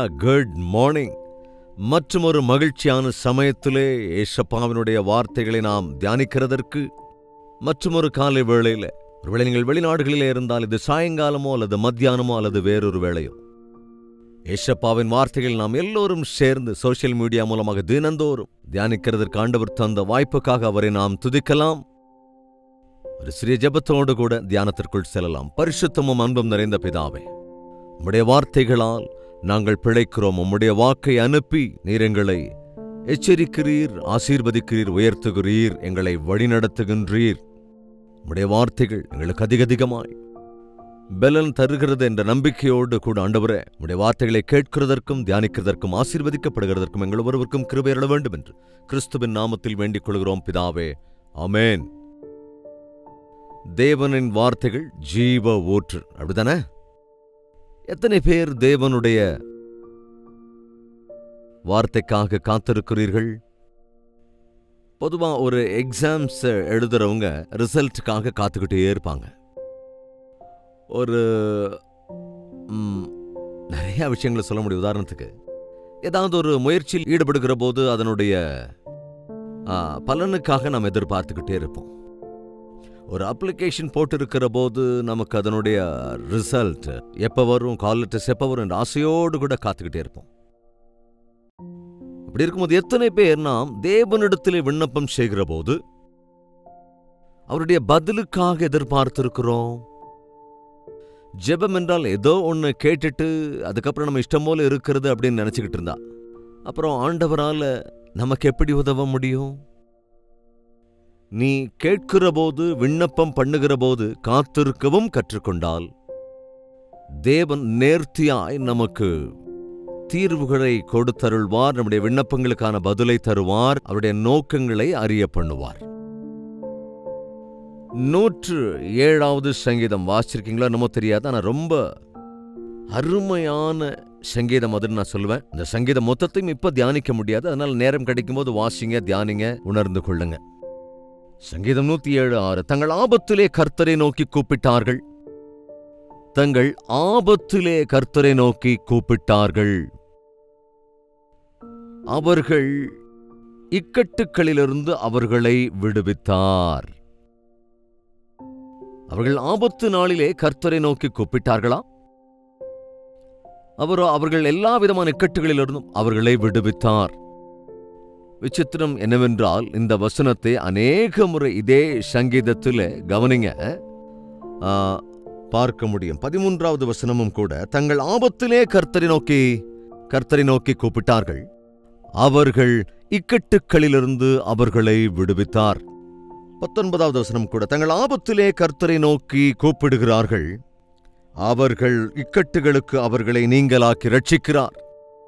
good morning மற்றும் ஒரு மகிழ்ச்சியான சமயத்திலே ஏசப்பாவினுடைய வார்த்தைகளை நாம் தியானிக்கிறதற்கு மற்றும் ஒரு காலை வேளையில ஒருவேளை நீங்கள் வெளிநாடுகளிலே இருந்தால் இது சாயங்காலமோ அல்லது மத்தியானமோ அல்லது வேறொரு வேளையோ ஏசப்பாவின் வார்த்தைகள் நாம் எல்லோரும் சேர்ந்து சோஷியல் மீடியா மூலமாக தினந்தோறும் தியானிக்கிறதற்கு ஆண்டவர் தந்த வாய்ப்புக்காக அவரை நாம் துதிக்கலாம் ஒரு சிறிய ஜெபத்தோடு கூட தியானத்திற்குள் செல்லலாம் பரிசுத்தமும் அன்பும் நிறைந்த பிதாவே உம்முடைய வார்த்தைகளால் நாங்கள் பிழைக்கிறோம் உம்முடைய வாக்கை அனுப்பி நீர் எங்களை எச்சரிக்கிறீர் ஆசீர்வதிக்கிறீர் உயர்த்துகிறீர் எங்களை வழிநடத்துகின்றீர் உம்முடைய வார்த்தைகள் எங்களுக்கு அதிக அதிகமாய் பலன் தருகிறது என்ற நம்பிக்கையோடு கூட ஆண்டவரே உம்முடைய வார்த்தைகளை கேட்கிறதற்கும் தியானிக்கிறதற்கும் ஆசீர்வதிக்கப்படுகிறதற்கும் எங்கள் ஒருவருக்கும் கிருபையிட வேண்டும் என்று கிறிஸ்துவின் நாமத்தில் வேண்டிக் கொள்கிறோம் பிதாவே ஆமென் தேவனின் வார்த்தைகள் ஜீவ ஊற்று அப்படிதானே எத்தனை பேர் தேவனுடைய வார்த்தைக்காக காத்திருக்கிறீர்கள் பொதுவா ஒரு எக்ஸாம்ஸ் எழுதுறவங்க ரிசல்ட்டுக்காக காத்துக்கிட்டே இருப்பாங்க ஒரு ம், நிறைய விஷயங்களை சொல்ல முடியும் உதாரணத்துக்கு ஏதாவது ஒரு முயற்சியில் ஈடுபடுகிற போது அதனுடைய ஆ, பலனுக்காக நாம் எதிர்பார்த்துக்கிட்டே இருப்போம் ஒரு அப்ளிகேஷன் போட்டிருக்கிற போது நமக்கு அதனுடைய ரிசல்ட் எப்போ வரும் கால் லெட்டர்ஸ் எப்போ வரும் என்ற ஆசையோடு கூட காத்துக்கிட்டே இருப்போம் அப்படி இருக்கும்போது எத்தனை பேர் நாம் தேவனிடத்திலே விண்ணப்பம் செய்கிற போது அவருடைய பதிலுக்காக எதிர்பார்த்திருக்கிறோம் ஜெபம் என்றால் ஏதோ ஒன்று கேட்டுட்டு அதுக்கப்புறம் நம்ம இஷ்டம் போல இருக்கிறது அப்படின்னு நினச்சிக்கிட்டு இருந்தா அப்புறம் ஆண்டவரால நமக்கு எப்படி உதவ முடியும் நீ கேட்கிற போது விண்ணப்பம் பண்ணுகிற போது காத்திருக்கவும் கற்றுக்கொண்டால் தேவன் நேர்த்தியாய் நமக்கு தீர்வுகளை கொடுத்தருள்வார் நம்முடைய விண்ணப்பங்களுக்கான பதிலை தருவார் அவருடைய நோக்கங்களை அறிய பண்ணுவார் நூற்று ஏழாவது சங்கீதம் வாசிச்சிருக்கீங்களா என்னமோ தெரியாது ஆனா ரொம்ப அருமையான சங்கீதம் அதுன்னு நான் சொல்லுவேன் இந்த சங்கீதம் மொத்தத்தையும் இப்ப தியானிக்க முடியாது அதனால நேரம் கிடைக்கும்போது வாசிங்க தியானிங்க உணர்ந்து கொள்ளுங்க சங்கீதம் நூத்தி ஏழு ஆறு தங்கள் ஆபத்திலே கர்த்தரை நோக்கி கூப்பிட்டார்கள் தங்கள் ஆபத்திலே கர்த்தரை நோக்கி கூப்பிட்டார்கள் அவர்கள் இக்கட்டுக்களிலிருந்து அவர்களை விடுவித்தார் அவர்கள் ஆபத்து நாளிலே கர்த்தரை நோக்கி கூப்பிட்டார்களா அவரோ அவர்கள் எல்லா விதமான இக்கட்டுகளிலிருந்தும் அவர்களை விடுவித்தார் விசித்திரம் என்னவென்றால் இந்த வசனத்தை அநேக முறை இதே சங்கீதத்தில் கவனிங்க ஆ, பார்க்க முடியும் பதிமூன்றாவது வசனமும் கூட தங்கள் ஆபத்திலே கர்த்தரை நோக்கி கர்த்தரை நோக்கி கூப்பிட்டார்கள் அவர்கள் இக்கட்டுக்களிலிருந்து அவர்களை விடுவித்தார் பத்தொன்பதாவது வசனம் கூட தங்கள் ஆபத்திலே கர்த்தரை நோக்கி கூப்பிடுகிறார்கள் அவர்கள் இக்கட்டுகளுக்கு அவர்களை நீங்களாக்கி ரட்சிக்கிறார்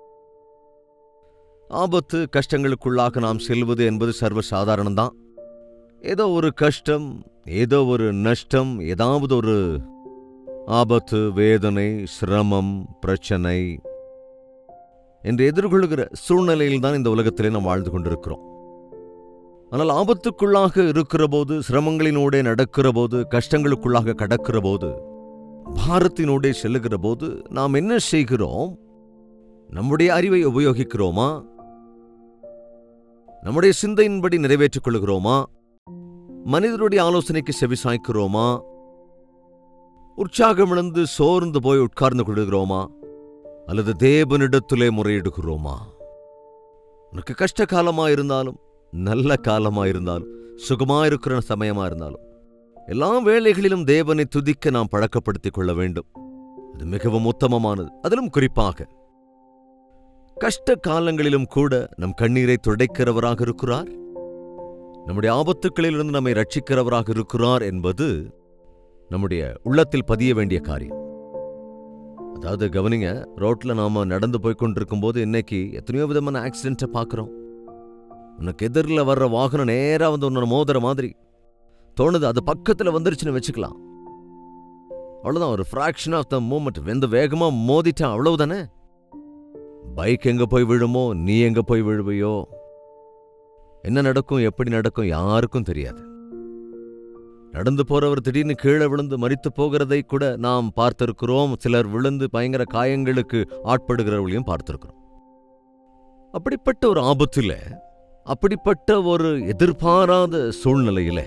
ஆபத்து கஷ்டங்களுக்குள்ளாக நாம் செல்வது என்பது சர்வசாதாரணம்தான் ஏதோ ஒரு கஷ்டம் ஏதோ ஒரு நஷ்டம் ஏதாவது ஒரு ஆபத்து வேதனை சிரமம் பிரச்சனை என்று எதிர்கொள்கிற சூழ்நிலையில் தான் இந்த உலகத்திலே நாம் வாழ்ந்து கொண்டிருக்கிறோம் ஆனால் ஆபத்துக்குள்ளாக இருக்கிற போது சிரமங்களினூடே நடக்கிற போது கஷ்டங்களுக்குள்ளாக கடக்கிற போது பாரத்தினூடே செல்லுகிற போது நாம் என்ன செய்கிறோம் நம்முடைய அறிவை உபயோகிக்கிறோமா நம்முடைய சிந்தையின்படி நிறைவேற்றிக் கொள்கிறோமா மனிதருடைய ஆலோசனைக்கு செவிசாய்க்கிறோமா உற்சாகமிழந்து சோர்ந்து போய் உட்கார்ந்து கொள்கிறோமா அல்லது தேவனிடத்திலே முறையிடுகிறோமா உனக்கு கஷ்ட காலமா இருந்தாலும் நல்ல காலமா இருந்தாலும் சுகமா இருக்கிற சமயமா இருந்தாலும் எல்லா வேளைகளிலும் தேவனை துதிக்க நாம் பழக்கப்படுத்திக் கொள்ள வேண்டும் அது மிகவும் உத்தமமானது அதிலும் குறிப்பாக கஷ்ட காலங்களிலும் கூட நம் கண்ணீரை துடைக்கிறவராக இருக்கிறார் நம்முடைய ஆபத்துக்களிலிருந்து நம்மை ரட்சிக்கிறவராக இருக்கிறார் என்பது நம்முடைய உள்ளத்தில் பதிய வேண்டிய காரியம் அதாவது கவனிங்க ரோட்ல நாம நடந்து போய் கொண்டிருக்கும் போது இன்னைக்கு எத்தனையோ விதமான ஆக்சிடென்ட்டை பார்க்குறோம் உனக்கு எதிரில் வர்ற வாகனம் நேரா வந்து உன்னை மோதுற மாதிரி தோணுது அது பக்கத்துல வந்துருச்சுன்னு வச்சுக்கலாம் அவ்வளவுதான் ஒரு ஃப்ராக்ஷன் ஆஃப் த மூமெண்ட் வெந்து வேகமா மோதிட்டான் அவ்வளவுதானே பைக் எங்க போய் விழுமோ நீ எங்க போய் விழுவையோ என்ன நடக்கும் எப்படி நடக்கும் யாருக்கும் தெரியாது நடந்து போறவர் திடீர்னு கீழே விழுந்து மரித்து போகிறதை கூட நாம் பார்த்திருக்கிறோம் சிலர் விழுந்து பயங்கர காயங்களுக்கு ஆட்படுகிறவர்களையும் பார்த்திருக்கிறோம் அப்படிப்பட்ட ஒரு ஆபத்துல அப்படிப்பட்ட ஒரு எதிர்பாராத சூழ்நிலையில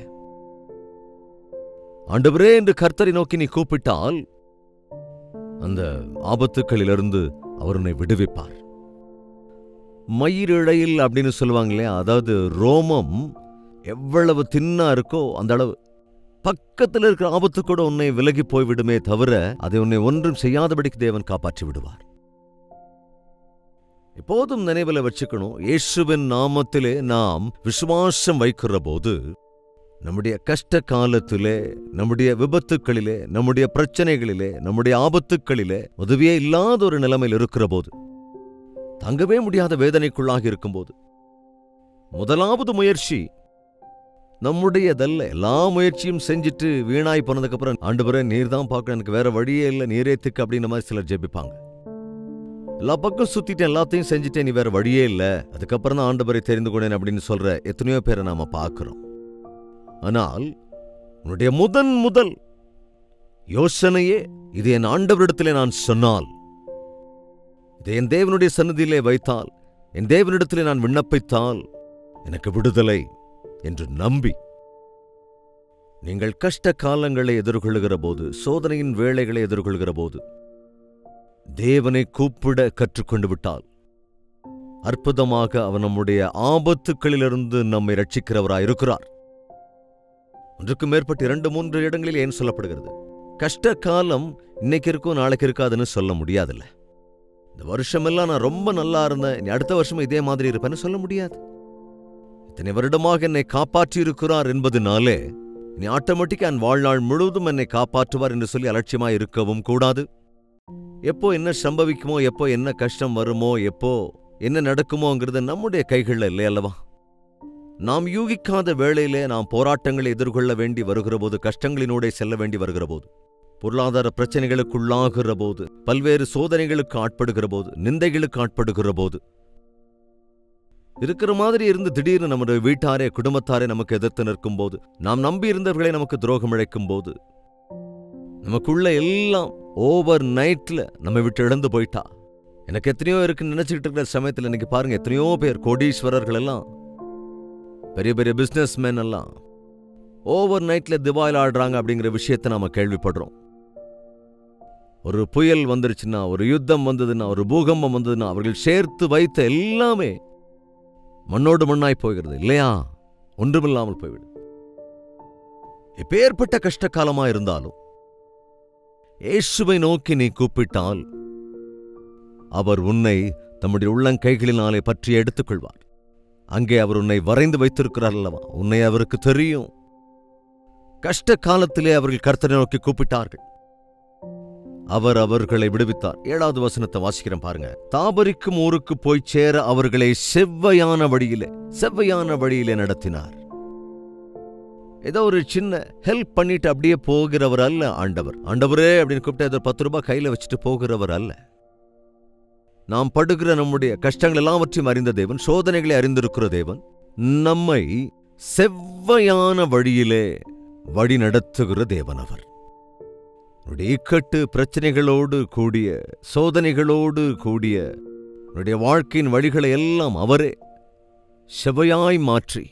ஆண்டவரே என்று கர்த்தரை நோக்கி நீ கூப்பிட்டால் அந்த ஆபத்துக்களிலிருந்து அவர் உன்னை விடுவிப்பார் மயிரிழையில் அப்படின்னு சொல்லுவாங்க இல்லையா அதாவது ரோமம் எவ்வளவு தின்னா இருக்கோ அந்த அளவு பக்கத்தில் இருக்கிற ஆபத்து கூட உன்னை விலகி போய்விடுமே தவிர அதை உன்னை ஒன்றும் செய்யாதபடிக்கு தேவன் காப்பாற்றி விடுவார் எப்போதும் நினைவில் வச்சுக்கணும் இயேசுவின் நாமத்திலே நாம் விசுவாசம் வைக்கிற போது நம்முடைய கஷ்ட காலத்திலே நம்முடைய விபத்துக்களிலே நம்முடைய பிரச்சனைகளிலே நம்முடைய ஆபத்துக்களிலே உதவியே இல்லாத ஒரு நிலைமையில் இருக்கிற போது தங்கவே முடியாத வேதனைக்குள்ளாக இருக்கும்போது முதலாவது முயற்சி நம்முடையதல்ல எல்லா முயற்சியும் செஞ்சுட்டு வீணாய் போனதுக்கப்புறம் ஆண்டு பிற நீர் தான் பார்க்கணும் எனக்கு வேற வழியே இல்லை நீரே திக்கு அப்படின்ற மாதிரி சிலர் ஜெபிப்பாங்க எல்லா பக்கம் சுத்திட்டேன் எல்லாத்தையும் செஞ்சுட்டேன் நீ வேற வழியே இல்லை அதுக்கப்புறம் தான் ஆண்டவரை தெரிந்து கொண்டேன் அப்படின்னு சொல்ற எத்தனையோ பேரை நாம பார்க்கிறோம் ஆனால் உன்னுடைய முதன் முதல் யோசனையே இது என் ஆண்டவரிடத்திலே நான் சொன்னால் இதை என் தேவனுடைய சன்னதியிலே வைத்தால் என் தேவனிடத்திலே நான் விண்ணப்பித்தால் எனக்கு விடுதலை என்று நம்பி நீங்கள் கஷ்ட காலங்களை எதிர்கொள்கிற போது சோதனையின் வேளைகளை எதிர்கொள்கிற போது தேவனை கூப்பிட கற்றுக்கொண்டு விட்டால் அற்புதமாக அவர் நம்முடைய ஆபத்துக்களிலிருந்து நம்மை ரட்சிக்கிறவராய் இருக்கிறார் ஒன்றுக்கு மேற்பட்ட இரண்டு மூன்று இடங்களில் ஏன் சொல்லப்படுகிறது கஷ்ட காலம் இன்னைக்கு இருக்கும் நாளைக்கு இருக்காதுன்னு சொல்ல முடியாதுல்ல இந்த வருஷமெல்லாம் நான் ரொம்ப நல்லா இருந்தேன் இனி அடுத்த வருஷம் இதே மாதிரி இருப்பேன்னு சொல்ல முடியாது இத்தனை வருடமாக என்னை காப்பாற்றி இருக்கிறார் என்பதனாலே இனி ஆட்டோமேட்டிக்கா என் வாழ்நாள் முழுவதும் என்னை காப்பாற்றுவார் என்று சொல்லி அலட்சியமாய் இருக்கவும் கூடாது எப்போ என்ன சம்பவிக்குமோ எப்போ என்ன கஷ்டம் வருமோ எப்போ என்ன நடக்குமோங்கிறது நம்முடைய கைகளில் இல்லை அல்லவா நாம் யூகிக்காத வேளையிலே நாம் போராட்டங்களை எதிர்கொள்ள வேண்டி வருகிற போது கஷ்டங்களினூடே செல்ல வேண்டி வருகிற போது பொருளாதார பிரச்சனைகளுக்குள்ளாகிற போது பல்வேறு சோதனைகளுக்கு ஆட்படுகிற போது நிந்தைகளுக்கு ஆட்படுகிற போது இருக்கிற மாதிரி இருந்து திடீர்னு நம்முடைய வீட்டாரே குடும்பத்தாரே நமக்கு எதிர்த்து நிற்கும் போது நாம் நம்பி இருந்தவர்களை நமக்கு துரோகம் இழைக்கும் போது நமக்குள்ள எல்லாம் ஓவர் நைட்ல நம்ம விட்டு இழந்து போயிட்டா எனக்கு எத்தனையோ இருக்குன்னு நினைச்சுக்கிட்டு இருக்கிற சமயத்தில் இன்னைக்கு பாருங்க எத்தனையோ பேர் கோடீஸ்வரர்கள் எல்லாம் பெரிய பெரிய பிசினஸ் மேன் எல்லாம் ஓவர் நைட்ல திவாயில் ஆடுறாங்க அப்படிங்கிற விஷயத்தை நாம கேள்விப்படுறோம் ஒரு புயல் வந்துருச்சுன்னா ஒரு யுத்தம் வந்ததுன்னா ஒரு பூகம்பம் வந்ததுன்னா அவர்கள் சேர்த்து வைத்த எல்லாமே மண்ணோடு மண்ணாய் போகிறது இல்லையா ஒன்றுமில்லாமல் போய்விடும் எப்பேற்பட்ட கஷ்ட காலமா இருந்தாலும் இயேசுவை நோக்கி நீ கூப்பிட்டால் அவர் உன்னை தம்முடைய உள்ளங்கைகளினாலே பற்றி எடுத்துக்கொள்வார் அங்கே அவர் உன்னை வரைந்து வைத்திருக்கிறார் அல்லவா உன்னை அவருக்கு தெரியும் கஷ்ட காலத்திலே அவர்கள் கர்த்தரை நோக்கி கூப்பிட்டார்கள் அவர் அவர்களை விடுவித்தார் ஏழாவது வசனத்தை வாசிக்கிறேன் பாருங்க தாபரிக்கும் ஊருக்கு போய் சேர அவர்களை செவ்வையான வழியிலே செவ்வையான வழியிலே நடத்தினார் ஏதோ ஒரு சின்ன ஹெல்ப் பண்ணிட்டு அப்படியே போகிறவர் அல்ல ஆண்டவர் ஆண்டவரே அப்படின்னு கூப்பிட்டு ஏதோ பத்து ரூபாய் கையில வச்சுட்டு போகிறவர் அல்ல நாம் படுகிற நம்முடைய கஷ்டங்கள் எல்லாவற்றையும் அறிந்த தேவன் சோதனைகளை அறிந்திருக்கிற தேவன் நம்மை செவ்வையான வழியிலே வழி நடத்துகிற தேவன் அவர் உன்னுடைய இக்கட்டு பிரச்சனைகளோடு கூடிய சோதனைகளோடு கூடிய உன்னுடைய வாழ்க்கையின் வழிகளை எல்லாம் அவரே செவையாய் மாற்றி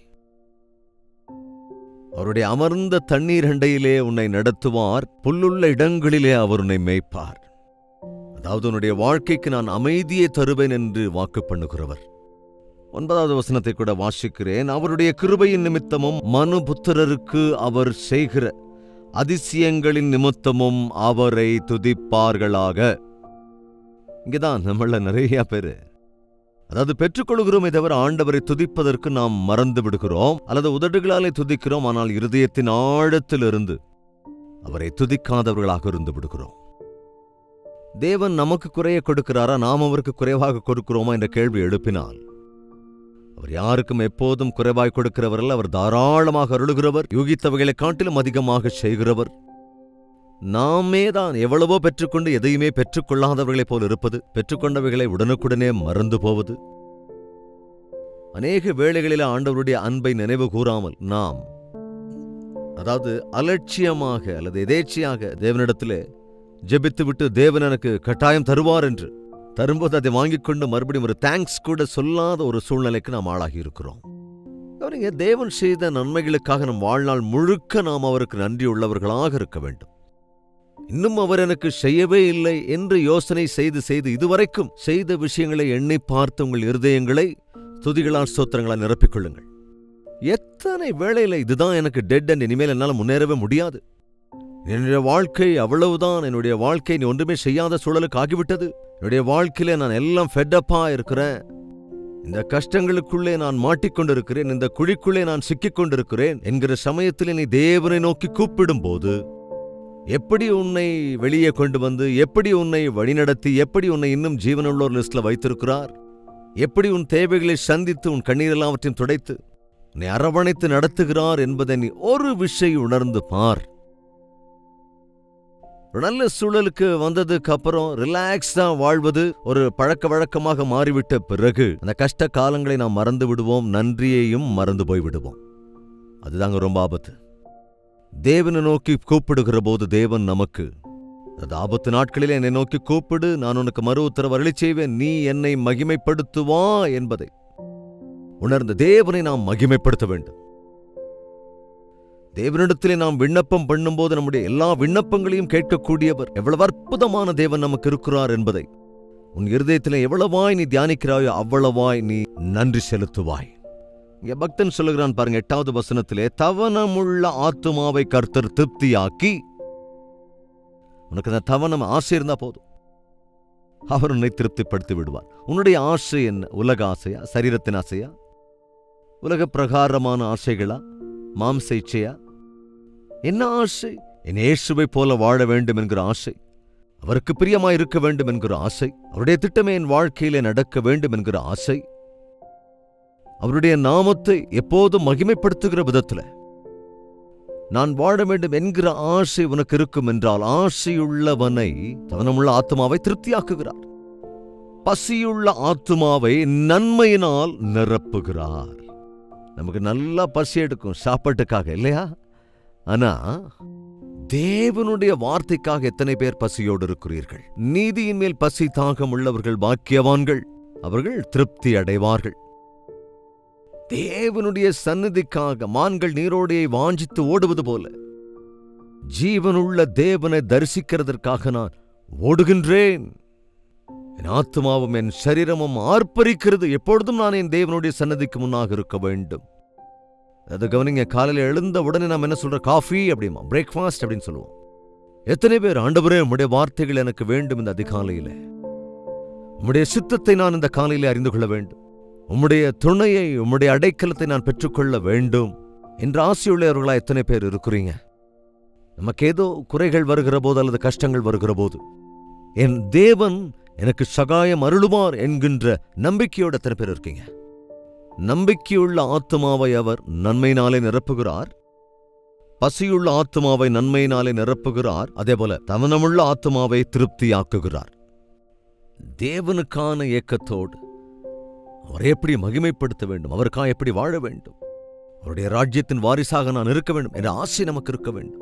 அவருடைய அமர்ந்த தண்ணீர் அண்டையிலே உன்னை நடத்துவார் புல்லுள்ள இடங்களிலே அவர் உன்னை மேய்ப்பார் அதாவது உன்னுடைய வாழ்க்கைக்கு நான் அமைதியை தருவேன் என்று வாக்கு பண்ணுகிறவர் ஒன்பதாவது வசனத்தை கூட வாசிக்கிறேன் அவருடைய கிருபையின் நிமித்தமும் மனுபுத்திரருக்கு அவர் செய்கிற அதிசயங்களின் நிமித்தமும் அவரை துதிப்பார்களாக இங்கதான் நம்மள நிறைய பேரு அதாவது பெற்றுக்கொள்கிறோமே தவிர ஆண்டவரை துதிப்பதற்கு நாம் மறந்து விடுகிறோம் அல்லது உதடுகளாலே துதிக்கிறோம் ஆனால் இருதயத்தின் ஆழத்திலிருந்து அவரை துதிக்காதவர்களாக இருந்து விடுகிறோம் தேவன் நமக்கு குறைய கொடுக்கிறாரா நாம் அவருக்கு குறைவாக கொடுக்கிறோமா என்ற கேள்வி எழுப்பினால் அவர் யாருக்கும் எப்போதும் குறைவாய் கொடுக்கிறவர் அல்ல அவர் தாராளமாக அருளுகிறவர் யூகித்தவைகளை காட்டிலும் அதிகமாக செய்கிறவர் நாமே தான் எவ்வளவோ பெற்றுக்கொண்டு எதையுமே பெற்றுக்கொள்ளாதவர்களைப் போல் இருப்பது பெற்றுக்கொண்டவைகளை உடனுக்குடனே மறந்து போவது அநேக வேளைகளில் ஆண்டவருடைய அன்பை நினைவு கூறாமல் நாம் அதாவது அலட்சியமாக அல்லது எதேச்சையாக தேவனிடத்திலே ஜெபித்து விட்டு தேவன் எனக்கு கட்டாயம் தருவார் என்று தரும்போது அதை வாங்கிக் கொண்டு மறுபடியும் ஒரு தேங்க்ஸ் கூட சொல்லாத ஒரு சூழ்நிலைக்கு நாம் ஆளாகி இருக்கிறோம் கவனிங்க, தேவன் செய்த நன்மைகளுக்காக நம் வாழ்நாள் முழுக்க நாம் அவருக்கு நன்றி உள்ளவர்களாக இருக்க வேண்டும் இன்னும் அவர் எனக்கு செய்யவே இல்லை என்று யோசனை செய்து செய்து இதுவரைக்கும் செய்த விஷயங்களை எண்ணி பார்த்து உங்கள் இருதயங்களை துதிகளால் ஸ்தோத்திரங்களால் நிரப்பிக் கொள்ளுங்கள் எத்தனை வேளையில இதுதான் எனக்கு டெட் அண்ட் இனிமேல் என்னால் முன்னேறவே முடியாது என்னுடைய வாழ்க்கை அவ்வளவுதான் என்னுடைய வாழ்க்கை நீ ஒன்றுமே செய்யாத சூழலுக்கு ஆகிவிட்டது என்னுடைய வாழ்க்கையில நான் எல்லாம் ஃபெட்டப்பா இருக்கிறேன் இந்த கஷ்டங்களுக்குள்ளே நான் மாட்டிக்கொண்டிருக்கிறேன் இந்த குழிக்குள்ளே நான் சிக்கிக் கொண்டிருக்கிறேன் என்கிற சமயத்தில் நீ தேவனை நோக்கி கூப்பிடும்போது எப்படி உன்னை வெளியே கொண்டு வந்து எப்படி உன்னை வழிநடத்தி எப்படி உன்னை இன்னும் ஜீவனுள்ளோர் லிஸ்ட்ல வைத்திருக்கிறார் எப்படி உன் தேவைகளை சந்தித்து உன் கண்ணீர் எல்லாவற்றையும் துடைத்து உன்னை அரவணைத்து நடத்துகிறார் என்பதை நீ ஒரு விஷயம் உணர்ந்து பார் ஒரு நல்ல சூழலுக்கு வந்ததுக்கு அப்புறம் ரிலாக்ஸ்டா வாழ்வது ஒரு பழக்க வழக்கமாக மாறிவிட்ட பிறகு அந்த கஷ்ட காலங்களை நாம் மறந்து விடுவோம் நன்றியையும் மறந்து போய் விடுவோம் அதுதாங்க ரொம்ப ஆபத்து தேவனை நோக்கி கூப்பிடுகிற போது தேவன் நமக்கு அது ஆபத்து நாட்களில் என்னை நோக்கி கூப்பிடு நான் உனக்கு மறு உத்தரவு அருளிச் செய்வேன் நீ என்னை மகிமைப்படுத்துவா என்பதை உணர்ந்த தேவனை நாம் மகிமைப்படுத்த வேண்டும் தேவனிடத்திலே நாம் விண்ணப்பம் பண்ணும்போது நம்முடைய எல்லா விண்ணப்பங்களையும் கேட்கக்கூடியவர் எவ்வளவு அற்புதமான தேவன் நமக்கு இருக்கிறார் என்பதை உன் இருதயத்திலே எவ்வளவாய் நீ தியானிக்கிறாயோ அவ்வளவாய் நீ நன்றி செலுத்துவாய் இங்க பக்தன் சொல்லுகிறான் பாருங்க எட்டாவது வசனத்திலே தவனமுள்ள ஆத்துமாவை கர்த்தர் திருப்தியாக்கி உனக்கு அந்த தவனம் ஆசை இருந்தா போதும் அவர் உன்னை திருப்திப்படுத்தி விடுவார் உன்னுடைய ஆசை என்ன உலக ஆசையா சரீரத்தின் ஆசையா உலக பிரகாரமான ஆசைகளா மாம்ச இச்சையா என்ன ஆசை என் இயேசுவை போல வாழ வேண்டும் என்கிற ஆசை அவருக்கு பிரியமாய் இருக்க வேண்டும் என்கிற ஆசை அவருடைய திட்டமே என் வாழ்க்கையிலே நடக்க வேண்டும் என்கிற ஆசை அவருடைய நாமத்தை எப்போதும் மகிமைப்படுத்துகிற விதத்துல நான் வாழ வேண்டும் என்கிற ஆசை உனக்கு இருக்கும் என்றால் ஆசையுள்ளவனை தவனமுள்ள ஆத்மாவை திருப்தியாக்குகிறார் பசியுள்ள ஆத்துமாவை நன்மையினால் நிரப்புகிறார் நமக்கு நல்லா பசி எடுக்கும் சாப்பாட்டுக்காக இல்லையா ஆனா தேவனுடைய வார்த்தைக்காக எத்தனை பேர் பசியோடு இருக்கிறீர்கள் நீதியின் மேல் பசி தாகம் உள்ளவர்கள் பாக்கியவான்கள் அவர்கள் திருப்தி அடைவார்கள் தேவனுடைய சந்நிதிக்காக மான்கள் நீரோடையை வாஞ்சித்து ஓடுவது போல ஜீவனுள்ள தேவனை தரிசிக்கிறதற்காக நான் ஓடுகின்றேன் என் ஆத்மாவும் என் சரீரமும் ஆர்ப்பரிக்கிறது எப்பொழுதும் நான் என் தேவனுடைய சன்னதிக்கு முன்னாக இருக்க வேண்டும் அது கவனிங்க காலையில் எழுந்த உடனே நாம் என்ன சொல்றோம் காஃபி அப்படிமா பிரேக்ஃபாஸ்ட் அப்படின்னு சொல்லுவோம் எத்தனை பேர் ஆண்டவரே உம்முடைய வார்த்தைகள் எனக்கு வேண்டும் இந்த அதிகாலையில உம்முடைய சித்தத்தை நான் இந்த காலையில அறிந்து கொள்ள வேண்டும் உம்முடைய துணையை உம்முடைய அடைக்கலத்தை நான் பெற்றுக்கொள்ள வேண்டும் என்ற ஆசையுள்ளவர்களா எத்தனை பேர் இருக்கிறீங்க நமக்கு ஏதோ குறைகள் வருகிற போது அல்லது கஷ்டங்கள் வருகிற போது என் தேவன் எனக்கு சகாயம் அருளுமார் என்கின்ற நம்பிக்கையோட எத்தனை பேர் இருக்கீங்க நம்பிக்கையுள்ள ஆத்துமாவை அவர் நன்மையினாலே நிரப்புகிறார் பசியுள்ள ஆத்துமாவை நன்மையினாலே நிரப்புகிறார் அதேபோல தவனமுள்ள ஆத்துமாவை திருப்தியாக்குகிறார் தேவனுக்கான ஏக்கத்தோடு அவரை எப்படி மகிமைப்படுத்த வேண்டும் அவருக்காக எப்படி வாழ வேண்டும் அவருடைய ராஜ்யத்தின் வாரிசாக நான் இருக்க வேண்டும் என்ற ஆசை நமக்கு இருக்க வேண்டும்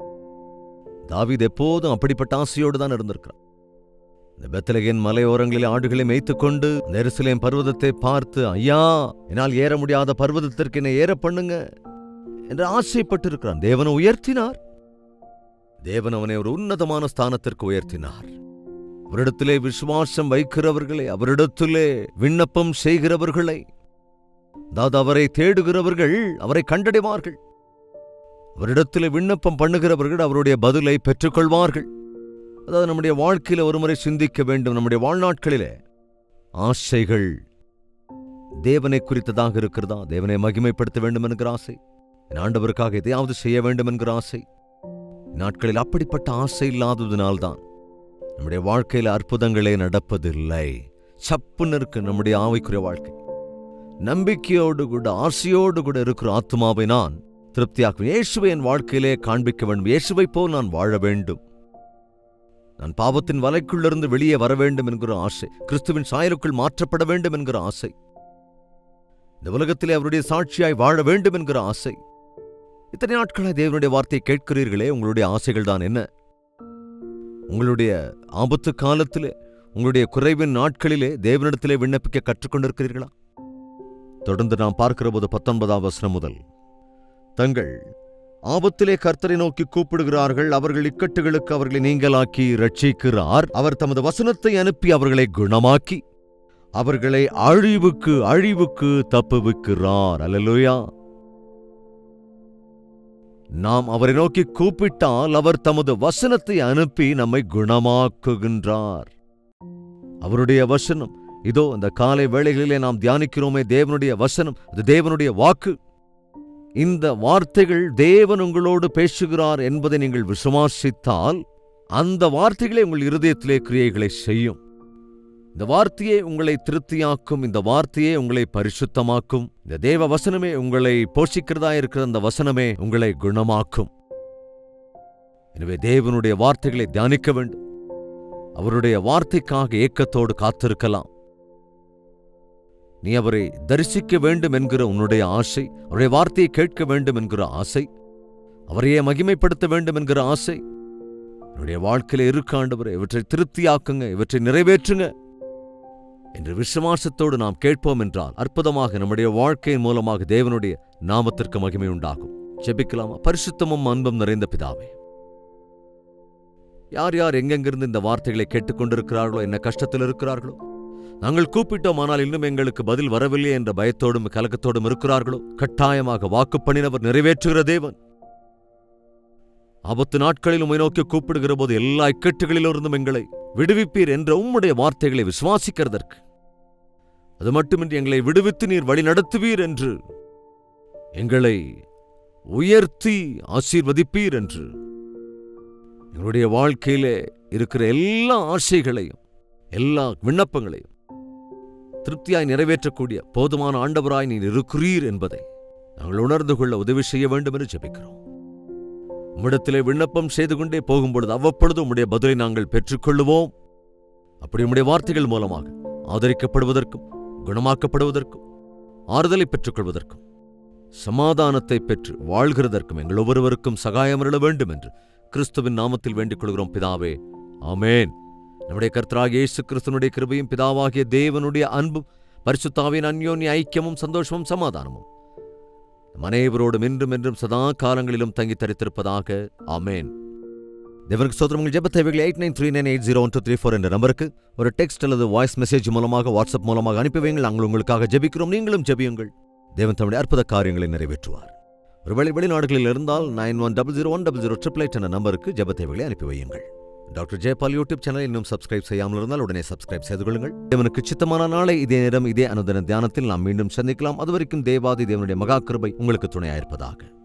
தாவீது எப்போதும் அப்படிப்பட்ட ஆசையோடு தான் இருந்திருக்கிறார் இந்த பெத்தலகின் மலையோரங்களில் ஆடுகளை மேய்த்துக்கொண்டு நெருசலேம் பர்வதத்தை பார்த்து ஐயா என்னால் ஏற முடியாத பர்வதத்திற்கு என்னை ஏற பண்ணுங்க என்று ஆசைப்பட்டிருக்கிறான் தேவனை உயர்த்தினார் தேவன் அவனை ஒரு உன்னதமான ஸ்தானத்திற்கு உயர்த்தினார் அவரிடத்திலே விசுவாசம் வைக்கிறவர்களை அவரிடத்திலே விண்ணப்பம் செய்கிறவர்களை அதாவது அவரை தேடுகிறவர்கள் அவரை கண்டடைவார்கள் அவரிடத்திலே விண்ணப்பம் பண்ணுகிறவர்கள் அவருடைய பதிலை பெற்றுக்கொள்வார்கள் அதாவது நம்முடைய வாழ்க்கையில ஒருமுறை சிந்திக்க வேண்டும் நம்முடைய வாழ்நாட்களிலே ஆசைகள் தேவனை குறித்ததாக இருக்கிறதா தேவனை மகிமைப்படுத்த வேண்டும் என்கிற ஆசை என் ஆண்டவருக்காக எதையாவது செய்ய வேண்டும் என்கிற ஆசை நாட்களில் அப்படிப்பட்ட ஆசை இல்லாததினால்தான் நம்முடைய வாழ்க்கையில அற்புதங்களே நடப்பதில்லை சப்புன்னு இருக்கு நம்முடைய ஆவிக்குரிய வாழ்க்கை நம்பிக்கையோடு கூட ஆசையோடு கூட இருக்கிற ஆத்மாவை நான் திருப்தியாக்குவேன் இயேசுவை என் வாழ்க்கையிலே காண்பிக்க வேண்டும் இயேசுவை போல் நான் வாழ வேண்டும் நான் பாவத்தின் வலைக்குள்ளிருந்து வெளியே வர வேண்டும் என்கிற ஆசை கிறிஸ்துவின் சாயலுக்குள் மாற்றப்பட வேண்டும் என்கிற ஆசை இந்த உலகத்திலே அவருடைய சாட்சியாய் வாழ வேண்டும் என்கிற ஆசை இத்தனை நாட்களாக தேவனுடைய வார்த்தையை கேட்கிறீர்களே உங்களுடைய ஆசைகள் தான் என்ன உங்களுடைய ஆபத்து காலத்திலே உங்களுடைய குறைவின் நாட்களிலே தேவனிடத்திலே விண்ணப்பிக்க கற்றுக்கொண்டிருக்கிறீர்களா தொடர்ந்து நாம் பார்க்கிற போது பத்தொன்பதாம் வசனம் முதல் தங்கள் ஆபத்திலே கர்த்தரை நோக்கி கூப்பிடுகிறார்கள் அவர்கள் இக்கட்டுகளுக்கு அவர்களை நீங்களாக்கி ரட்சிக்கிறார் அவர் தமது வசனத்தை அனுப்பி அவர்களை குணமாக்கி அவர்களை அழிவுக்கு அழிவுக்கு தப்புவிக்கிறார் அல்லேலூயா நாம் அவரை நோக்கி கூப்பிட்டால் அவர் தமது வசனத்தை அனுப்பி நம்மை குணமாக்குகின்றார் அவருடைய வசனம் இதோ இந்த காலை வேளைகளிலே நாம் தியானிக்கிறோமே தேவனுடைய வசனம் அது தேவனுடைய வாக்கு இந்த வார்த்தைகள் தேவன் உங்களோடு பேசுகிறார் என்பதை நீங்கள் விசுவாசித்தால் அந்த வார்த்தைகளே உங்கள் இருதயத்திலே கிரியைகளை செய்யும் இந்த வார்த்தையே உங்களை திருப்தியாக்கும் இந்த வார்த்தையே உங்களை பரிசுத்தமாக்கும் இந்த தேவ வசனமே உங்களை போஷிக்கிறதா இருக்கிற அந்த வசனமே உங்களை குணமாக்கும் எனவே தேவனுடைய வார்த்தைகளை தியானிக்க வேண்டும் அவருடைய வார்த்தைக்காக ஏக்கத்தோடு காத்திருக்கலாம் நீ அவரை தரிசிக்க வேண்டும் என்கிற உன்னுடைய ஆசை அவருடைய வார்த்தையை கேட்க வேண்டும் என்கிற ஆசை அவரையே மகிமைப்படுத்த வேண்டும் என்கிற ஆசை என்னுடைய வாழ்க்கையில இருக்காண்டவரை இவற்றை திருப்தியாக்குங்க இவற்றை நிறைவேற்றுங்க என்று விசுவாசத்தோடு நாம் கேட்போம் என்றால் அற்புதமாக நம்முடைய வாழ்க்கையின் மூலமாக தேவனுடைய நாமத்திற்கு மகிமை உண்டாகும் ஜெபிக்கலாமா பரிசுத்தமும் அன்பும் நிறைந்த பிதாவே யார் யார் எங்கெங்கிருந்து இந்த வார்த்தைகளை கேட்டுக்கொண்டிருக்கிறார்களோ என்ன கஷ்டத்தில் இருக்கிறார்களோ நாங்கள் கூப்பிட்டோம் ஆனால் இன்னும் எங்களுக்கு பதில் வரவில்லை என்ற பயத்தோடும் கலக்கத்தோடும் இருக்கிறார்களோ கட்டாயமாக வாக்கு பண்ணினவர் நிறைவேற்றுகிற தேவன் ஆபத்து நாட்களில் உம்மை நோக்கி கூப்பிடுகிற போது எல்லா இக்கட்டுகளிலிருந்தும் எங்களை விடுவிப்பீர் என்ற உம்முடைய வார்த்தைகளை விசுவாசிக்கிறதற்கு அது மட்டுமின்றி எங்களை விடுவித்து நீர் வழி நடத்துவீர் என்று எங்களை உயர்த்தி ஆசீர்வதிப்பீர் என்று எங்களுடைய வாழ்க்கையிலே இருக்கிற எல்லா ஆசைகளையும் எல்லா விண்ணப்பங்களையும் திருப்தியாய் நிறைவேற்றக்கூடிய போதுமான ஆண்டவராய் நீர் இருக்கிறீர் என்பதை நாங்கள் உணர்ந்து கொள்ள உதவி செய்ய வேண்டும் என்று ஜெபிக்கிறோம் உம்மிடத்திலே விண்ணப்பம் செய்து கொண்டே போகும்பொழுது அவ்வப்பொழுது உம்முடைய பதிலை நாங்கள் பெற்றுக்கொள்ளுவோம் அப்படி உம்முடைய வார்த்தைகள் மூலமாக ஆதரிக்கப்படுவதற்கும் குணமாக்கப்படுவதற்கும் ஆறுதலை பெற்றுக்கொள்வதற்கும் சமாதானத்தை பெற்று வாழ்கிறதற்கும் எங்கள் ஒவ்வொருவருக்கும் சகாயம் அருள வேண்டும் என்று கிறிஸ்துவின் நாமத்தில் வேண்டிக் கொள்கிறோம் பிதாவே ஆமேன் நம்முடைய கர்த்தராகிய இயேசு கிறிஸ்துனுடைய கிருபையும் பிதாவாகிய தேவனுடைய அன்பும் பரிசுத்தாவின் அந்யோன்ய ஐக்கியமும் சந்தோஷமும் சமாதானமும் நம் அனைவரோடும் இன்றும் என்றும் சதா காலங்களிலும் தங்கி தரித்திருப்பதாக ஆமேன் தேவனுக்கு சோதரம் உங்கள் ஜெப தேவைகள் eight nine three nine eight zero one two three four என்ற நம்பருக்கு ஒரு டெக்ஸ்ட் அல்லது வாய்ஸ் மெசேஜ் மூலமாக வாட்ஸ்அப் மூலமாக அனுப்பி வையுங்கள் நாங்கள் உங்களுக்காக ஜெபிக்கிறோம் நீங்களும் ஜெபியுங்கள் தேவன் தம்முடைய அற்புத காரியங்களை நிறைவேற்றுவார் ஒருவேளை வெளிநாடுகளில் இருந்தால் nine one double zero one double zero triple eight என்ற நம்பருக்கு ஜெப தேவைகளை அனுப்பி வையுங்கள் டாக்டர் ஜெயபால் யூடியூப் சேனல் இன்னும் சப்ஸ்கிரைப் செய்யாமல் இருந்தால் உடனே சப்ஸ்கிரைப் செய்து கொள்ளுங்கள் தேவனுக்கு சித்தமான நாளை இதே நேரம் இதே அனுதன தியானத்தில் நாம் மீண்டும் சந்திக்கலாம் அதுவரைக்கும் தேவாதி தேவனுடைய மகா கிருபை உங்களுக்கு துணையாயிருப்பதாக